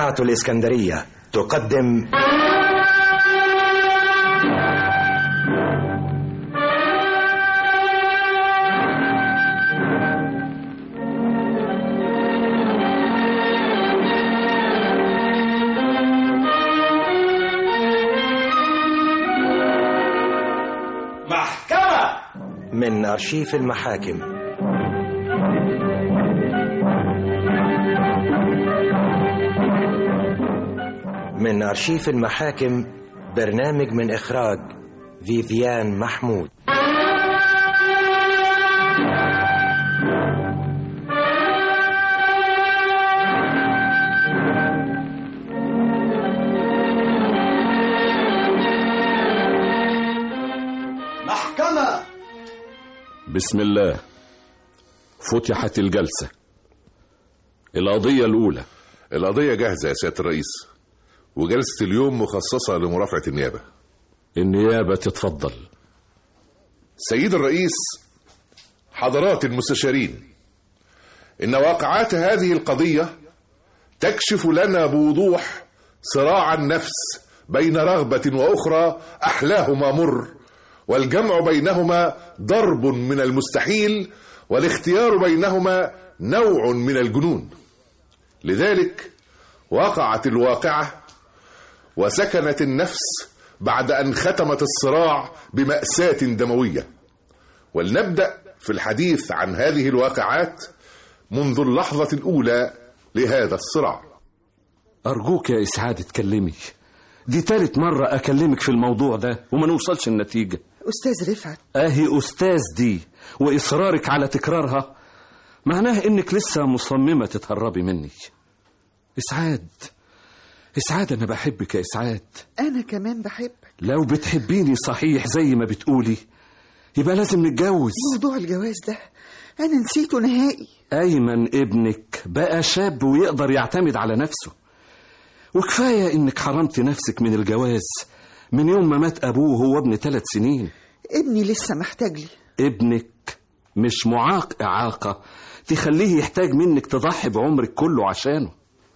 إذاعة الإسكندرية تقدم محكمة من أرشيف المحاكم من أرشيف المحاكم برنامج من إخراج فيفيان محمود محكمة بسم الله فتحت الجلسة القضية الأولى القضية جاهزة يا سيادة الرئيس وجلسة اليوم مخصصة لمرافعة النيابة النيابة تتفضل سيد الرئيس حضرات المستشارين إن واقعات هذه القضية تكشف لنا بوضوح صراع النفس بين رغبة وأخرى أحلاهما مر والجمع بينهما ضرب من المستحيل والاختيار بينهما نوع من الجنون لذلك وقعت الواقعة وسكنت النفس بعد أن ختمت الصراع بمأساة دموية ولنبدأ في الحديث عن هذه الواقعات منذ اللحظة الأولى لهذا الصراع أرجوك يا إسعاد اتكلمي دي تالت مرة أكلمك في الموضوع ده وما نوصلش النتيجة أستاذ رفعت أهي أستاذ دي وإصرارك على تكرارها معناه إنك لسه مصممة تتهربي مني إسعاد إسعاد أنا بحبك يا إسعاد أنا كمان بحبك لو بتحبيني صحيح زي ما بتقولي يبقى لازم نتجوز موضوع الجواز ده أنا نسيته نهائي أيمن ابنك بقى شاب ويقدر يعتمد على نفسه وكفاية إنك حرمت نفسك من الجواز من يوم ما مات أبوه وهو ابن ثلاث سنين ابني لسه محتاج لي ابنك مش معاق إعاقة تخليه يحتاج منك تضحي بعمرك كله عشانه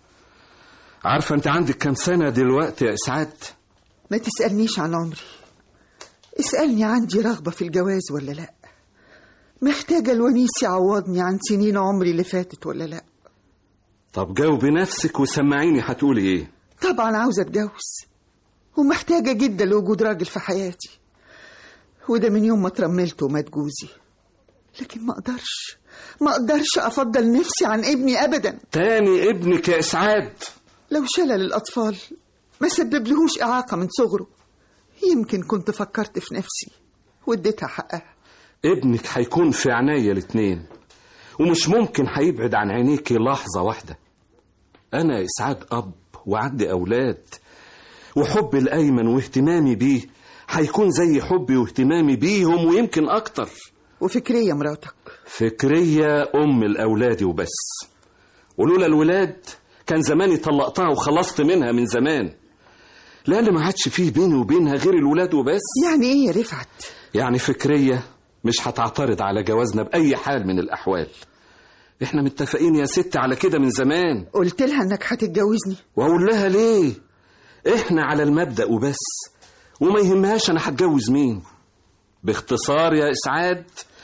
عارفة أنت عندك كام سنة دلوقتي يا إسعاد ما تسألنيش عن عمري اسألني عندي رغبة في الجواز ولا لأ محتاجة الونيس يعوضني عن سنين عمري اللي فاتت ولا لأ طب جاوبي نفسك وسمعيني هتقولي إيه طبعا عاوزة أتجوز ومحتاجة جدا لوجود راجل في حياتي وده من يوم ما اترملت ومات جوزي لكن ما أقدرش ما أقدرش أفضل نفسي عن ابني أبدا تاني ابنك يا إسعاد لو شلل الأطفال ما سبب لهوش إعاقة من صغره يمكن كنت فكرت في نفسي واديتها حقها ابنك هيكون في عناية الاتنين ومش ممكن هيبعد عن عينيكي لحظة واحدة أنا إسعاد أب وعندي أولاد وحب الأيمن واهتمامي بيه هيكون زي حبي واهتمامي بيهم ويمكن أكتر وفكرية مراتك فكرية أم الأولاد وبس ولولا الولاد كان زماني طلقتها وخلصت منها من زمان لأن ما عادش فيه بيني وبينها غير الولاد وبس يعني إيه يا رفعت يعني فكرية مش هتعترض على جوازنا بأي حال من الأحوال احنا متفقين يا ست على كده من زمان قلت لها إنك هتتجوزني واقول لها ليه احنا على المبدأ وبس وما يهمهاش انا هتجوز مين باختصار يا اسعاد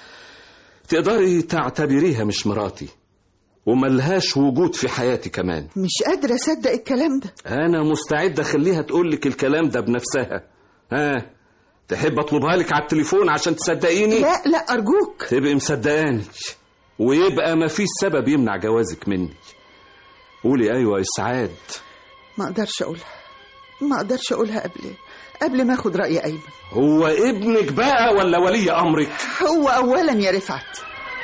تقدري تعتبريها مش مراتي وملهاش وجود في حياتي كمان مش قادرة أصدق الكلام ده انا مستعد اخليها تقولك الكلام ده بنفسها ها تحب اطلبها لك على التليفون عشان تصدقيني لا لا أرجوك تبقي مصدقاني ويبقى مفيش سبب يمنع جوازك مني قولي ايوه يا اسعاد ما أقدرش أقولها ما أقدرش أقولها قبل قبل ما أخد رأي أيمن هو ابنك بقى ولا ولي امرك هو أولا يا رفعت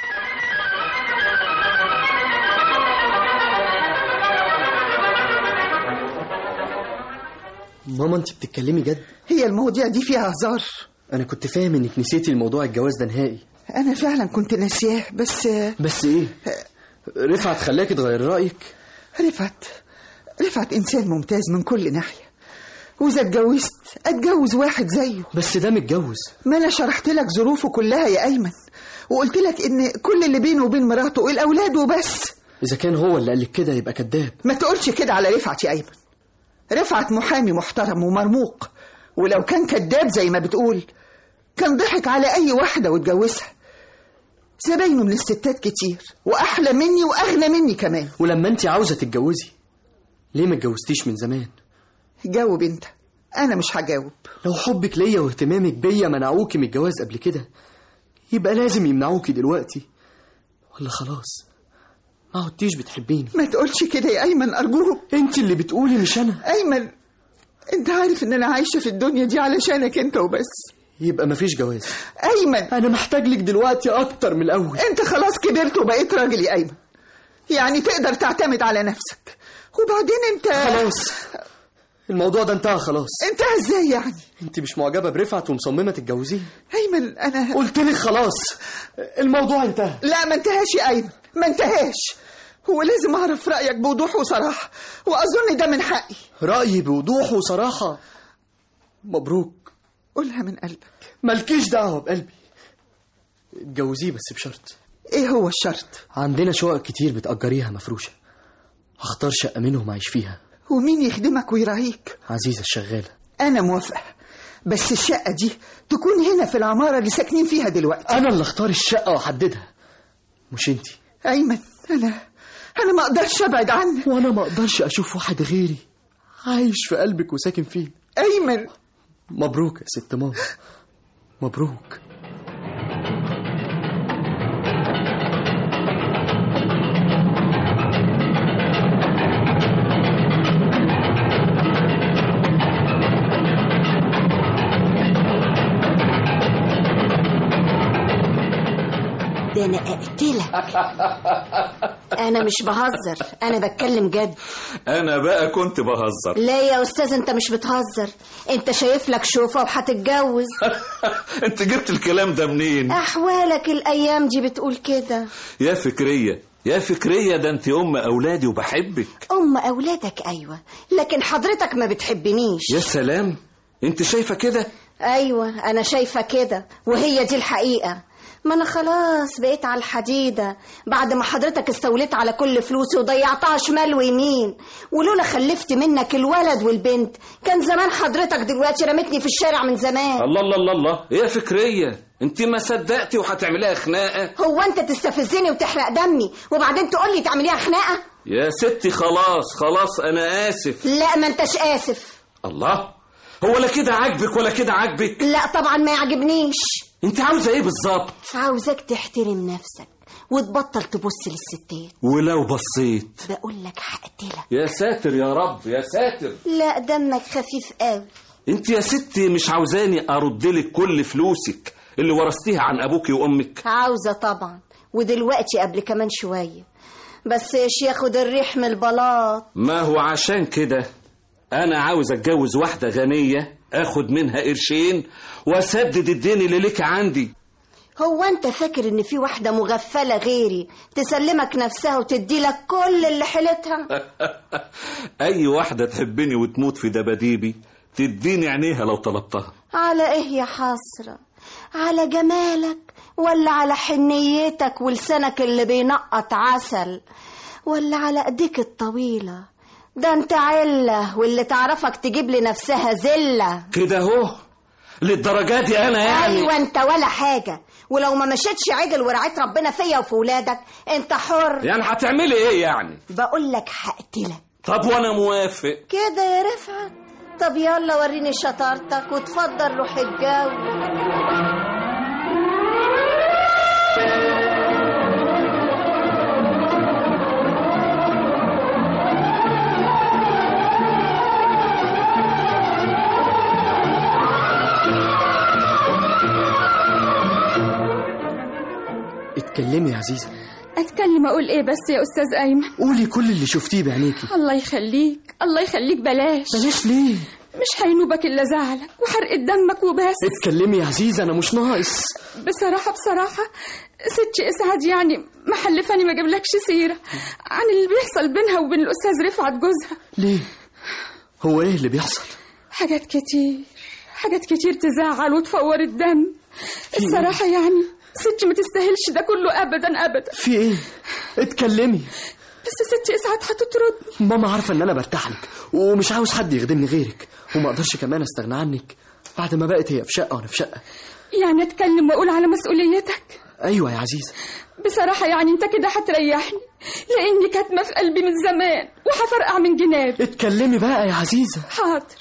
ماما انت بتتكلمي جد هي المواضيع دي فيها هزار انا كنت فاهم انك نسيتي الموضوع الجواز ده نهائي أنا فعلا كنت ناسياه بس بس ايه رفعت خلاكي تغير رايك رفعت رفعت إنسان ممتاز من كل ناحية وإذا اتجوزت أتجوز واحد زيه بس ده متجوز ما أنا شرحت لك ظروفه كلها يا أيمن وقلت لك إن كل اللي بينه وبين مراته الأولاد وبس اذا كان هو اللي قال لك كده يبقى كذاب ما تقولش كده على رفعت يا أيمن رفعت محامي محترم ومرموق ولو كان كذاب زي ما بتقول كان ضحك على أي واحدة واتجوزها زباينه من الستات كتير وأحلى مني وأغنى مني كمان ولما انت عاوزه تتجوزي ليه ما اتجوزتيش من زمان جاوب انت أنا مش هجاوب لو حبك ليا واهتمامك بيا منعوكي من الجواز قبل كده يبقى لازم يمنعوكي دلوقتي ولا خلاص ما عدتيش بتحبيني ما تقولش كده يا أيمن أرجوك انت اللي بتقولي مش انا أيمن أنت عارف إن أنا عايشة في الدنيا دي علشانك أنت وبس يبقى مفيش جواز أيمن انا محتاج لك دلوقتي اكتر من الاول أنت خلاص كبرت وبقيت راجل يا أيمن يعني تقدر تعتمد على نفسك وبعدين أنت خلاص الموضوع ده انتهى خلاص انتهى ازاي يعني انت مش معجبه برفعت ومصممه تتجوزيه أيمن أنا قلت لك خلاص الموضوع انتهى لا ما انتهاش يا أيمن ما انتهاش هو لازم أعرف رأيك بوضوح وصراحة وأظن ده من حقي رايي بوضوح وصراحه مبروك قولها من قلبك مالكيش دعوه بقلبي اتجوزيه بس بشرط إيه هو الشرط عندنا شقق كتير بتأجريها مفروشة هختار شقة منهم أعيش فيها ومين يخدمك ويراعيك عزيزة الشغالة أنا موافقة بس الشقة دي تكون هنا في العمارة اللي ساكنين فيها دلوقتي أنا اللي اختار الشقة وأحددها مش انتي أيمن أنا أنا ما أقدرش أبعد عنك وأنا ما أقدرش أشوف واحد غيري عايش في قلبك وساكن فيه أيمن مبروك يا ست ماما مبروك ده انا اقتلك انا مش بهزر انا بتكلم جد انا بقى كنت بهزر لا يا استاذ انت مش بتهزر انت شايف لك شوفه وهتتجوز انت جبت الكلام ده منين احوالك الايام دي بتقول كده يا فكرية يا فكرية ده انت ام اولادي وبحبك ام اولادك ايوه لكن حضرتك ما بتحبنيش يا سلام انت شايفة كده ايوه انا شايفه كده وهي دي الحقيقه ما انا خلاص بقيت على الحديده بعد ما حضرتك استوليت على كل فلوسي وضيعتها شمال ويمين ولولا خلفت منك الولد والبنت كان زمان حضرتك دلوقتي رمتني في الشارع من زمان الله الله الله الله ايه يا فكرية انت ما صدقتي وهتعمليها خناقة هو انت تستفزني وتحرق دمي وبعدين تقول لي تعمليها خناقه يا ستي خلاص خلاص انا اسف لا ما انتش اسف الله هو لا كده عاجبك ولا كده عاجبك لا طبعا ما يعجبنيش انت عاوزة ايه بالظبط عاوزك تحترم نفسك وتبطل تبص للستات ولو بصيت بقول لك هقتلك يا ساتر يا رب يا ساتر لا دمك خفيف قوي انت يا ستي مش عاوزاني ارد لك كل فلوسك اللي ورثتيها عن ابوكي وامك عاوزة طبعا ودلوقتي قبل كمان شوية بس ايش ياخد الريح من البلاط ما هو عشان كده انا عاوز اتجوز واحده غنيه اخد منها قرشين واسدد الدين اللي لك عندي هو انت فاكر ان في واحدة مغفلة غيري تسلمك نفسها وتدي لك كل اللي حيلتها اي واحده تحبني وتموت في دباديبي تديني عينيها لو طلبتها على ايه يا حسرة على جمالك ولا على حنيتك ولسانك اللي بينقط عسل ولا على ايديك الطويلة ده انت علة واللي تعرفك تجيب لنفسها زلة كده اهو للدرجه دي انا يعني ايوه انت ولا حاجة ولو ما مشيتش عدل ورعيت ربنا فيا وفي ولادك انت حر يعني هتعملي ايه يعني بقول لك هقتلك طب وانا موافق كده يا رفعت طب يلا وريني شطارتك وتفضل روح اتجوز اتكلمي يا عزيزة اتكلم اقول ايه بس يا استاذ ايمن قولي كل اللي شفتيه بعينيكي الله يخليك الله يخليك بلاش بلاش ليه مش هينوبك الا زعلك وحرقة دمك وبس اتكلمي يا عزيزة أنا مش ناقص بصراحة بصراحة ست اسعد يعني محلفاني ما اجيبلكش سيرة عن اللي بيحصل بينها وبين الاستاذ رفعت جوزها ليه هو ايه اللي بيحصل حاجات كتير حاجات كتير تزعل وتفور الدم الصراحة يعني ست ما تستاهلش ده كله ابدا ابدا في ايه اتكلمي بس ست اسعاد هتطردني ماما عارفه ان انا برتاح لك ومش عاوز حد يخدمني غيرك وما اقدرش كمان استغنى عنك بعد ما بقت هي في شقه وانا في شقه يعني اتكلم واقول على مسؤوليتك ايوه يا عزيزه بصراحة يعني انت كده هتريحني لاني كاتمة في قلبي من زمان وهفرقع من جنابي اتكلمي بقى يا عزيزه حاضر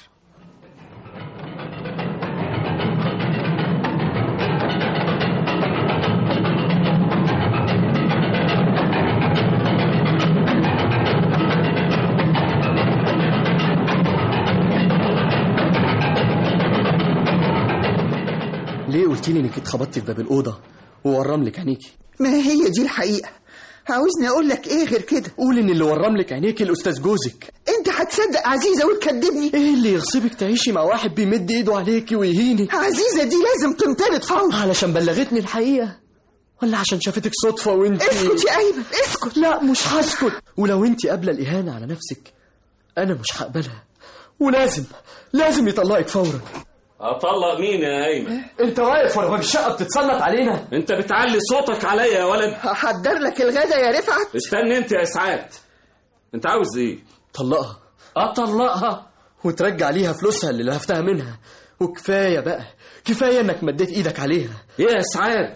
ليه قلت لي انك اتخبطتي في باب الاوضه وورم لك عينيكي ما هي دي الحقيقة عاوزني أقول لك إيه غير كده قول ان اللي ورم لك عينيكي الاستاذ جوزك أنت هتصدق عزيزة وتكذبني ايه اللي يغصبك تعيشي مع واحد بيمد ايده عليكي ويهينك عزيزة دي لازم تنطرد فورا علشان بلغتني الحقيقه ولا عشان شافتك صدفه وانت اسكت يا أيمن اسكت لا مش هسكت ولو انت قابله الاهانه على نفسك انا مش هقبلها ولازم لازم يطلقك فورا اطلق مين يا ايمن انت واقف ورا باب الشقه بتتسلط علينا انت بتعلي صوتك عليا يا ولد هحضر لك الغدا يا رفعت استنى انت يا اسعاد انت عاوز ايه طلقها اطلقها وترجع ليها فلوسها اللي لهفتها منها وكفايه بقى كفايه انك مديت ايدك عليها ايه يا اسعاد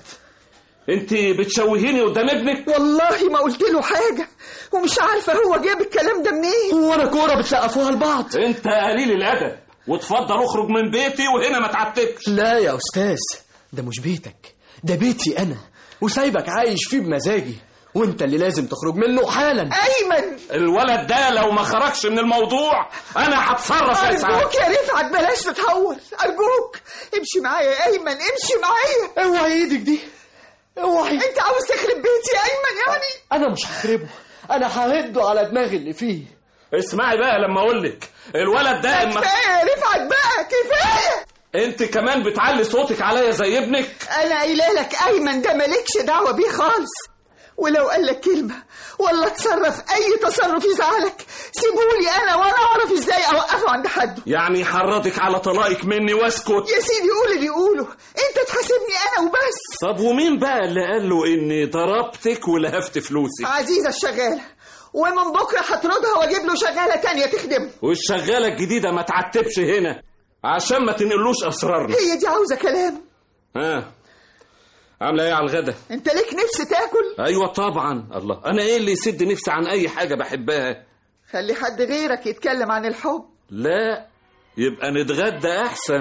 انت بتشوهيني قدام ابنك والله ما قلت له حاجة ومش عارفة هو جاب الكلام ده منين وانا كوره بتسقفوها لبعض انت قليل الادب وتفضل اخرج من بيتي وهنا ما تعتبش لا يا استاذ ده مش بيتك ده بيتي انا وسايبك عايش فيه بمزاجي وانت اللي لازم تخرج منه حالا أيمن الولد ده لو ما خرجش من الموضوع انا هتصرف يا اسعاد أرجوك يا رفعت بلاش تتهور أرجوك امشي معايا يا أيمن امشي معايا اوعي ايدك دي اوعي أنت عاوز تخرب بيتي يا أيمن يعني انا مش هخربه انا ههده على دماغي اللي فيه اسمعي بقى لما اقول لك الولد ده اما كفاية يا رفعت بقى كفاية انت كمان بتعلي صوتك عليا زي ابنك أنا قايلة لك أيمن ده مالكش دعوة بيه خالص ولو قال لك كلمة ولا تصرف أي تصرف يزعلك سيبولي أنا وأنا أعرف إزاي أوقفه عند حد يعني حرضك على طلاقك مني واسكت يا سيدي قول اللي يقوله أنت تحاسبني أنا وبس طب ومين بقى اللي قال له اني ضربتك ولهفت فلوسي عزيزة الشغالة ومن بكرة هطردها وأجيب له شغالة تانية تخدمه والشغاله الجديده ما تعتبش هنا عشان ما تنقلوش اسرارنا هي دي عاوزة كلام ها عامله ايه على الغدا أنت ليك نفس تاكل ايوه طبعا الله انا ايه اللي يسد نفسي عن اي حاجه بحبها خلي حد غيرك يتكلم عن الحب لا يبقى نتغدى احسن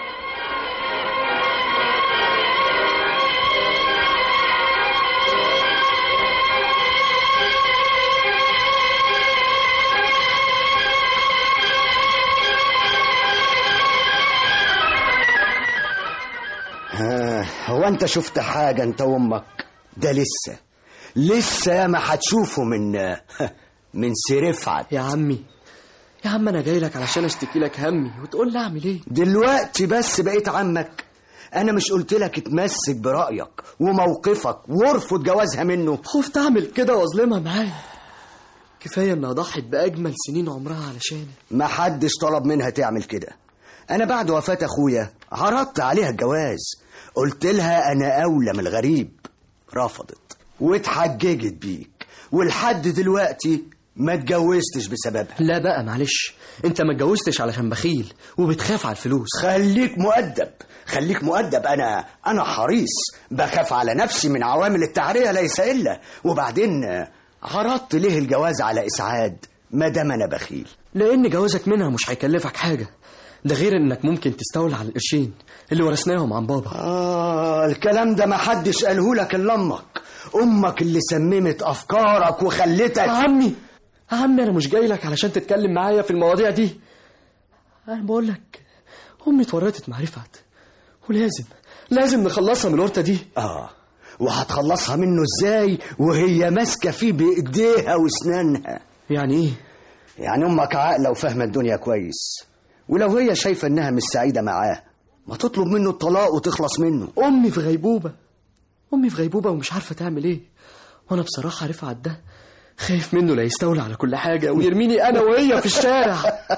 ها هو انت شفت حاجة انت وامك ده لسه لسه ما هتشوفه من من سرفعت يا عمي يا عم انا جاي لك علشان اشتكي لك همي وتقول لي اعمل ايه دلوقتي بس بقيت عمك انا مش قلت لك اتمسك برأيك وموقفك وارفض جوازها منه خفت اعمل كده واظلمها معايا كفايه انها ضحت باجمل سنين عمرها علشاني ما حدش طلب منها تعمل كده انا بعد وفاة اخويا عرضت عليها الجواز قلت لها انا اولى من الغريب رفضت واتحججت بيك ولحد دلوقتي ما اتجوزتش بسببها لا بقى معلش انت ما اتجوزتش علشان بخيل وبتخاف على الفلوس خليك مؤدب خليك مؤدب انا انا حريص بخاف على نفسي من عوامل التعريه ليس الا وبعدين عرضت ليه الجواز على اسعاد ما دام انا بخيل لان جوازك منها مش هيكلفك حاجه ده غير انك ممكن تستولى على القرشين اللي ورثناهم عن بابا آه الكلام ده ما حدش قاله لك الا امك امك اللي سممت افكارك وخلتك عمي عمي انا مش جاي لك علشان تتكلم معايا في المواضيع دي انا بقول لك امي اتورطت مع رفعت ولازم لازم نخلصها من الورطه دي اه وهتخلصها منه ازاي وهي ماسكه فيه بايديها واسنانها يعني ايه يعني امك عاقله وفاهمه الدنيا كويس ولو هي شايفه انها مش سعيده معاه ما تطلب منه الطلاق وتخلص منه امي في غيبوبه امي في غيبوبه ومش عارفه تعمل ايه وانا بصراحه رفعت ده خايف منه لا يستولى على كل حاجه ويرميني انا وهي في الشارع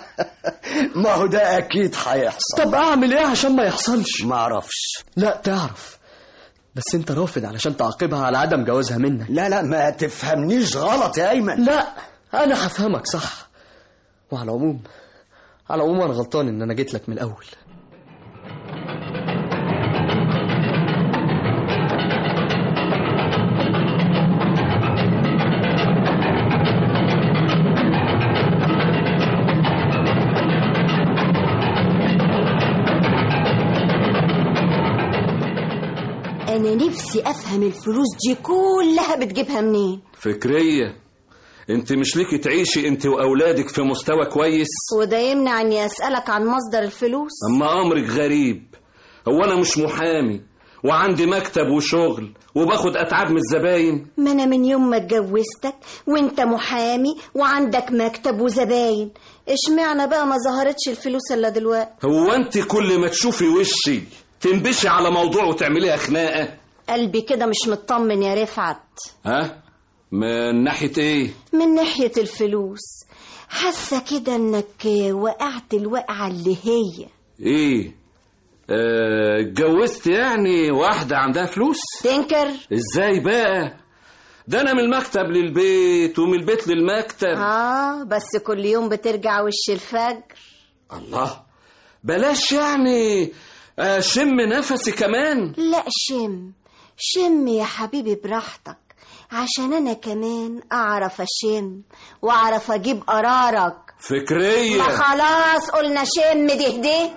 ما هو ده اكيد هيحصل طب اعمل ايه عشان ما يحصلش ما اعرفش لا تعرف بس انت رافض علشان تعاقبها على عدم جوازها منك لا لا ما تفهمنيش غلط يا ايمن لا انا هفهمك صح وعلى العموم على العموم انا غلطان ان انا جيت لك من الاول انا نفسي افهم الفلوس دي كلها بتجيبها منين فكرية انت مش ليكي تعيشي انت واولادك في مستوى كويس وده يمنع اني اسالك عن مصدر الفلوس اما امرك غريب هو انا مش محامي وعندي مكتب وشغل وباخد اتعاب من الزباين ما انا من يوم ما اتجوزتك وانت محامي وعندك مكتب وزباين اشمعنى بقى ما ظهرتش الفلوس الا دلوقتي هو انت كل ما تشوفي وشي تنبشي على موضوع وتعمليها خناقه قلبي كده مش مطمن يا رفعت ها من ناحيه ايه من ناحية الفلوس حاسة كده انك وقعت الوقعة اللي هي ايه آه، اتجوزت يعني واحده عندها فلوس تنكر ازاي بقى ده انا من المكتب للبيت ومن البيت للمكتب اه بس كل يوم بترجع وش الفجر الله بلاش يعني اشم نفسي كمان لا شم شم يا حبيبي براحتك عشان انا كمان اعرف اشم واعرف اجيب قرارك فكريه ما خلاص قلنا شم ده ده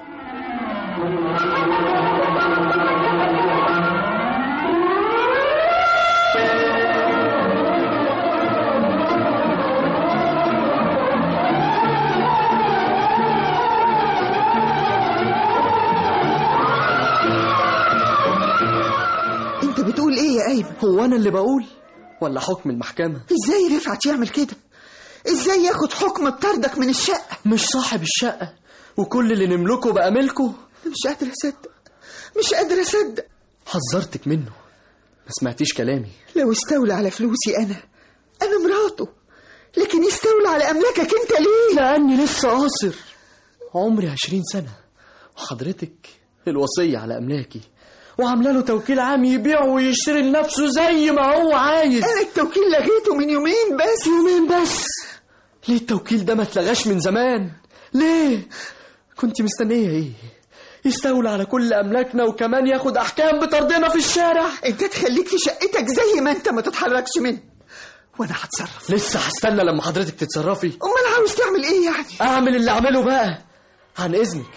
انت بتقول ايه يا ايمن هو انا اللي بقول ولا حكم المحكمة ازاي رفعت يعمل كده ازاي ياخد حكم بطردك من الشقة مش صاحب الشقة وكل اللي نملكه بقى ملكه مش قادر اصدق مش قادر اصدق حذرتك منه ما سمعتيش كلامي لو استولى على فلوسي انا انا مراته لكن يستولى على املاكك انت ليه لاني لسه قاصر عمري عشرين سنة وحضرتك الوصية على أملاكي وعامله له توكيل عام يبيع ويشتري لنفسه زي ما هو عايز انا التوكيل لغيته من يومين بس يومين بس ليه التوكيل ده ما اتلغاش من زمان ليه كنت مستنية ايه يستولى على كل أملاكنا وكمان ياخد أحكام بطردنا في الشارع انت تخليك في شقتك زي ما انت ما تتحركش منه وانا هتصرف لسه هستنى لما حضرتك تتصرفي امال عاوز تعمل ايه يعني أعمل اللي أعمله بقى عن إذنك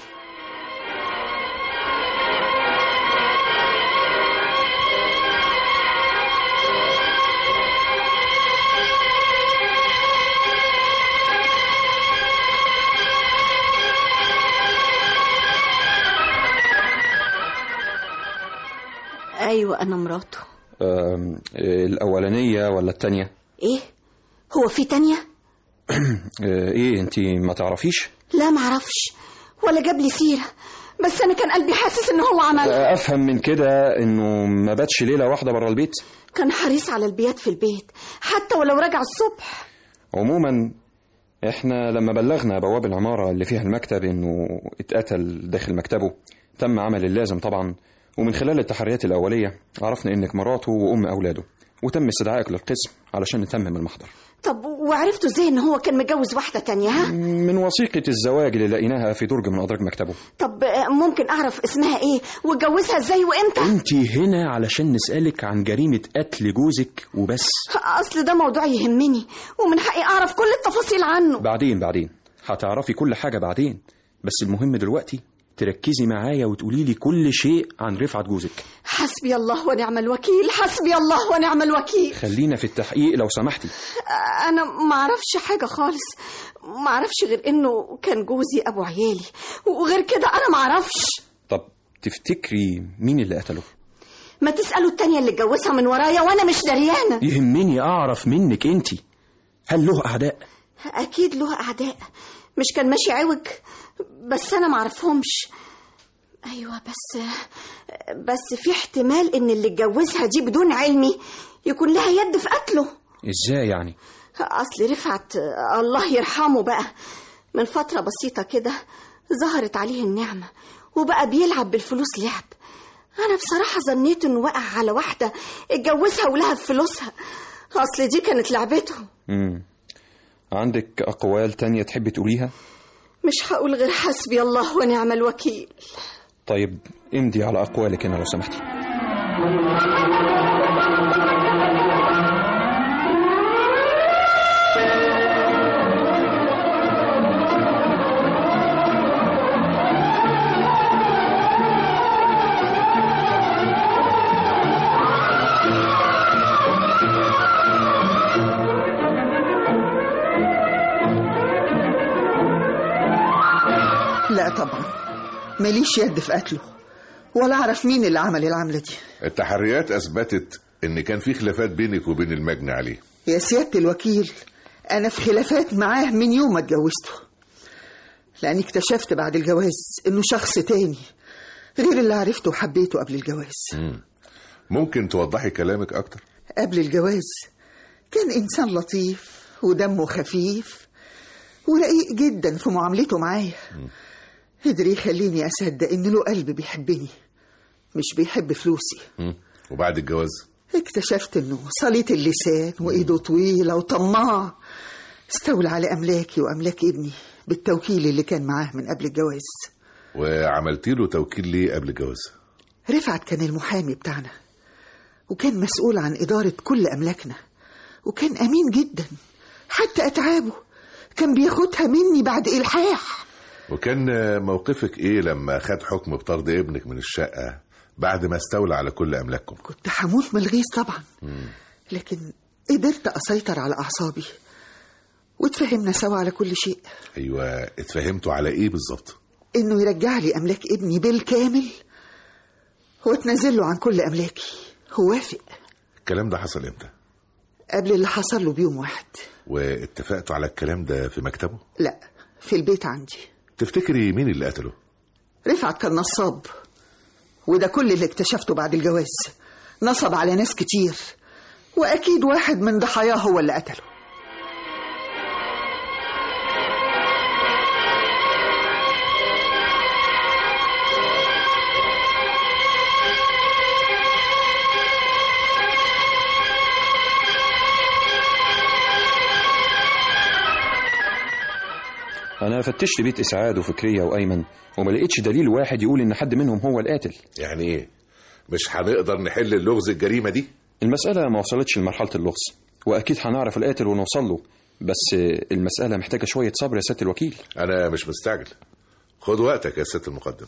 ايوه انا مراته آم، آه، الأولانية ولا التانية؟ ايه هو في تانية آه، إيه أنت ما تعرفيش؟ لا معرفش ولا جاب لي سيرة بس انا كان قلبي حاسس ان هو عمل آه، أفهم من كده إنه ما باتش ليلة واحدة بره البيت؟ كان حريص على البيات في البيت حتى ولو رجع الصبح عموما إحنا لما بلغنا بواب العمارة اللي فيها المكتب إنه اتقتل داخل مكتبه تم عمل اللازم طبعا ومن خلال التحريات الأولية عرفنا إنك مراته وأم أولاده وتم استدعائك للقسم علشان نتمم المحضر طب وعرفتوا ازاي ان هو كان متجوز واحدة تانية ها من وثيقة الزواج اللي لقيناها في درج من أدراج مكتبه طب آه، ممكن اعرف اسمها ايه واتجوزها ازاي وامتى انت هنا علشان نسألك عن جريمة قتل جوزك وبس اصل ده موضوع يهمني ومن حقي اعرف كل التفاصيل عنه بعدين بعدين هتعرفي كل حاجة بعدين بس المهم دلوقتي تركزي معايا وتقولي لي كل شيء عن رفعت جوزك حسبي الله ونعم الوكيل حسبي الله ونعم الوكيل خلينا في التحقيق لو سمحتي انا ما اعرفش حاجه خالص ما اعرفش غير انه كان جوزي ابو عيالي وغير كده انا ما اعرفش طب تفتكري مين اللي قتله ما تسالوا التانية اللي اتجوزها من ورايا وانا مش دريانه يهمني أعرف منك انت هل له أعداء اكيد له اعداء مش كان ماشي عوج بس انا ما اعرفهمش ايوه بس بس في احتمال ان اللي اتجوزها دي بدون علمي يكون لها يد في قتله ازاي يعني اصل رفعت الله يرحمه بقى من فترة بسيطة كده ظهرت عليه النعمة وبقى بيلعب بالفلوس لعب أنا بصراحة ظنيت إنه وقع على واحدة اتجوزها ولهب فلوسها أصل دي كانت لعبته مم. عندك أقوال تانية تحبي تقوليها؟ مش هقول غير حسبي الله ونعم الوكيل طيب امضي على أقوالك هنا لو سمحتي لا طبعا ماليش يد في قتله ولا أعرف مين اللي عمل العملة دي التحريات اثبتت ان كان في خلافات بينك وبين المجني عليه يا سيادة الوكيل أنا في خلافات معاه من يوم ما اتجوزته لأني اكتشفت بعد الجواز إنه شخص تاني غير اللي عرفته وحبيته قبل الجواز مم. ممكن توضحي كلامك اكتر قبل الجواز كان إنسان لطيف ودمه خفيف ورقيق جدا في معاملته معايا قدر يخليني أصدق إن له قلب بيحبني مش بيحب فلوسي مم. وبعد الجواز اكتشفت إنه صليت اللسان وإيده طويلة وطماع استولى على أملاكي وأملاك ابني بالتوكيل اللي كان معاه من قبل الجواز وعملتي له توكيل ليه قبل الجواز رفعت كان المحامي بتاعنا وكان مسؤول عن إدارة كل أملاكنا وكان أمين جدا حتى أتعابه كان بياخدها مني بعد إلحاح وكان موقفك ايه لما خد حكم بطرد ابنك من الشقة بعد ما استولى على كل املاككم كنت هموت من الغيظ طبعا لكن قدرت أسيطر على أعصابي واتفهمنا سوا على كل شيء ايوه اتفهمتوا على ايه بالظبط إنه يرجع لي أملاك ابني بالكامل واتنازل له عن كل أملاكي هو وافق الكلام ده حصل امتى قبل اللي حصل له بيوم واحد واتفقتوا على الكلام ده في مكتبه لا في البيت عندي تفتكري مين اللي قتله رفعت كان نصاب وده كل اللي اكتشفته بعد الجواز نصب على ناس كتير وأكيد واحد من ضحاياه هو اللي قتله أنا فتشت بيت إسعاد وفكرية وأيمن وما لقيتش دليل واحد يقول إن حد منهم هو القاتل يعني ايه مش هنقدر نحل اللغز الجريمة دي المسألة ما وصلتش لمرحلة اللغز وأكيد هنعرف القاتل ونوصل له بس المسألة محتاجة شوية صبر يا سيادة الوكيل انا مش مستعجل خد وقتك يا ست المقدم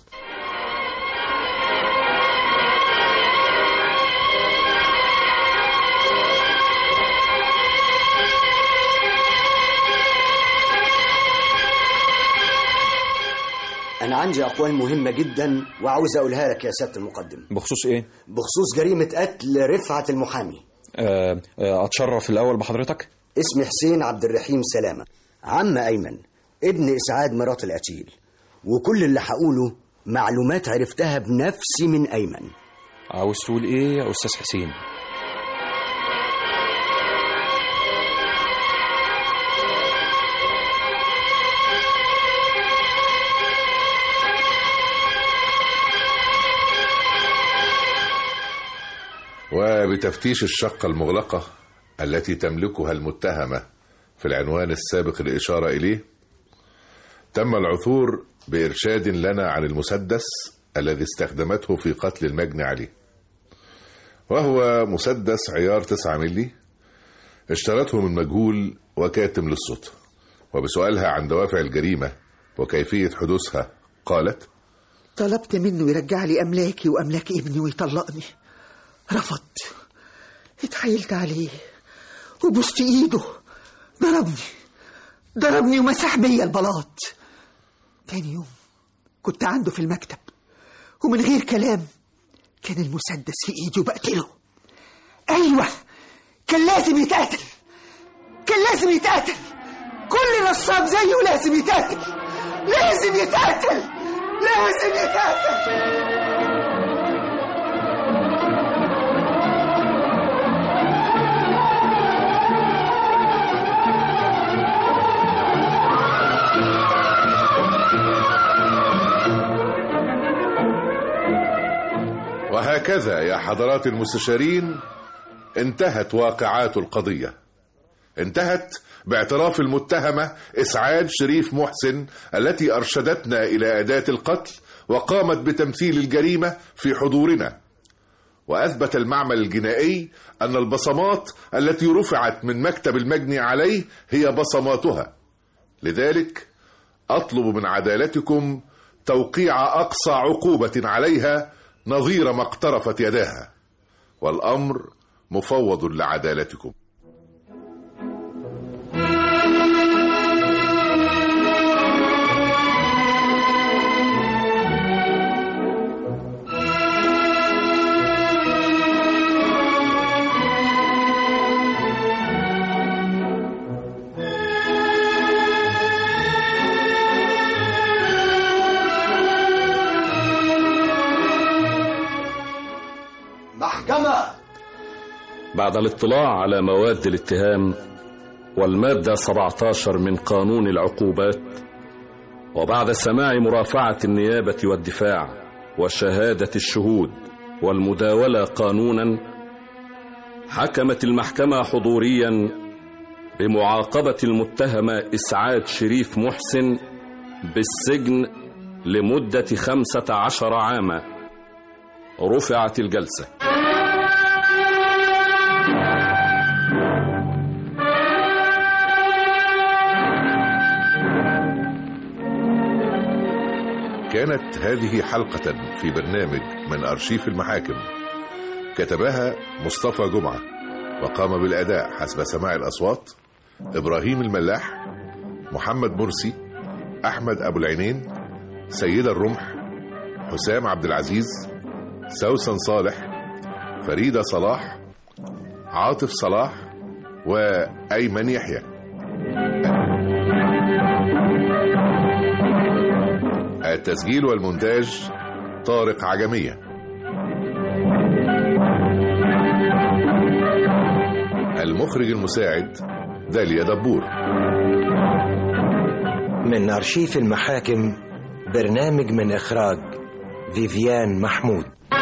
أنا عندي أقوال مهمة جدا وعاوز أقولها لك يا سيادة المقدم بخصوص إيه؟ بخصوص جريمة قتل رفعت المحامي آه، آه، أتشرف الأول بحضرتك اسمي حسين عبد الرحيم سلامة عم أيمن ابن إسعاد مرات القتيل وكل اللي هقوله معلومات عرفتها بنفسي من أيمن عاوز تقول إيه يا أستاذ حسين؟ وبتفتيش الشقة المغلقة التي تملكها المتهمة في العنوان السابق الإشارة إليه تم العثور بإرشاد لنا عن المسدس الذي استخدمته في قتل المجني عليه وهو مسدس عيار 9 ملي اشترته من مجهول وكاتم للصوت وبسؤالها عن دوافع الجريمة وكيفية حدوثها قالت طلبت منه يرجع لي أملاكي وأملاك ابني ويطلقني رفض اتحايلت عليه وبوست ايده ضربني ضربني ومسح بيا البلاط تاني يوم كنت عنده في المكتب ومن غير كلام كان المسدس في ايدي وبقتله ايوه كان لازم يتقتل كان لازم يتقتل كل نصاب زيه لازم يتقتل لازم يتقتل لازم يتقتل وهكذا يا حضرات المستشارين انتهت واقعات القضية انتهت باعتراف المتهمة إسعاد شريف محسن التي أرشدتنا إلى أداة القتل وقامت بتمثيل الجريمة في حضورنا وأثبت المعمل الجنائي أن البصمات التي رفعت من مكتب المجني عليه هي بصماتها لذلك أطلب من عدالتكم توقيع أقصى عقوبة عليها نظير ما اقترفت يداها والأمر مفوض لعدالتكم محكمة بعد الاطلاع على مواد الاتهام والمادة 17 من قانون العقوبات وبعد سماع مرافعة النيابة والدفاع وشهادة الشهود والمداولة قانونا حكمت المحكمة حضوريا بمعاقبة المتهمة إسعاد شريف محسن بالسجن لمدة خمسة عشر عاما رفعت الجلسة كانت هذه حلقة في برنامج من أرشيف المحاكم كتبها مصطفى جمعة وقام بالأداء حسب سماع الأصوات إبراهيم الملاح محمد مرسي أحمد أبو العينين سيدة الرمح حسام عبد العزيز سوسن صالح فريدة صلاح عاطف صلاح وأيمن يحيى التسجيل والمونتاج طارق عجمية المخرج المساعد داليا دبور من أرشيف المحاكم برنامج من إخراج فيفيان محمود